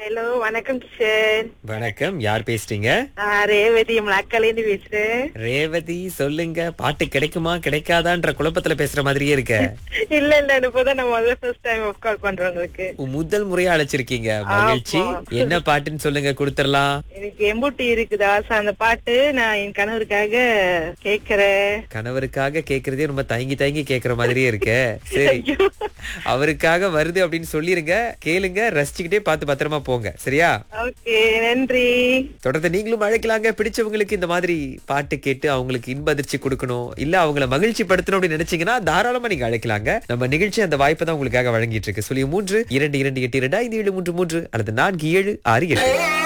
hello வணக்கம் கிஷன் வணக்கம் யார் பேசுறீங்க நான் ரேவதி மலாக்காலேருந்து பேசுறேன் ரேவதி சொல்லுங்க பாட்டு கிடைக்குமா கிடைக்காதான்ற குழப்பத்துல பேசுற மாதிரியே இருக்க இல்ல இல்ல இப்பதான் நான் முதல்ல ஃபர்ஸ்ட் டைம் கால் பண்றேன் உங்களுக்கு முதல் முறையா அழைச்சிருக்கீங்க மகிழ்ச்சி என்ன பாட்டுன்னு சொல்லுங்க கொடுத்துடலாம் எனக்கு எம்பூட்டி இருக்குதா so அந்த பாட்டு நான் என் கணவருக்காக கேக்குறேன் கணவருக்காக கேக்குறதே ரொம்ப தயங்கி தயங்கி கேக்குற மாதிரியே இருக்கு சரி அவருக்காக வருது அப்படின்னு சொல்லிருங்க கேளுங்க ரசிச்சுக்கிட்டே பார்த்து பத்திரமா போங்க சரியா ஓகே நன்றி தொடர்ந்து நீங்களும் அழைக்கலாங்க பிடிச்சவங்களுக்கு இந்த மாதிரி பாட்டு கேட்டு அவங்களுக்கு இன்ப அதிர்ச்சி கொடுக்கணும் இல்ல அவங்கள மகிழ்ச்சி படுத்தணும் அப்படின்னு நினைச்சீங்கன்னா தாராளமா நீங்க அழைக்கலாங்க நம்ம நிகழ்ச்சி அந்த வாய்ப்பை தான் உங்களுக்காக வழங்கிட்டு இருக்கு சொல்லி மூன்று இரண்டு இரண்டு எட்டு இரண்டு ஐந்து ஏழு மூன்று மூன்று அல்லது நான்கு ஏழு ஆறு எட்டு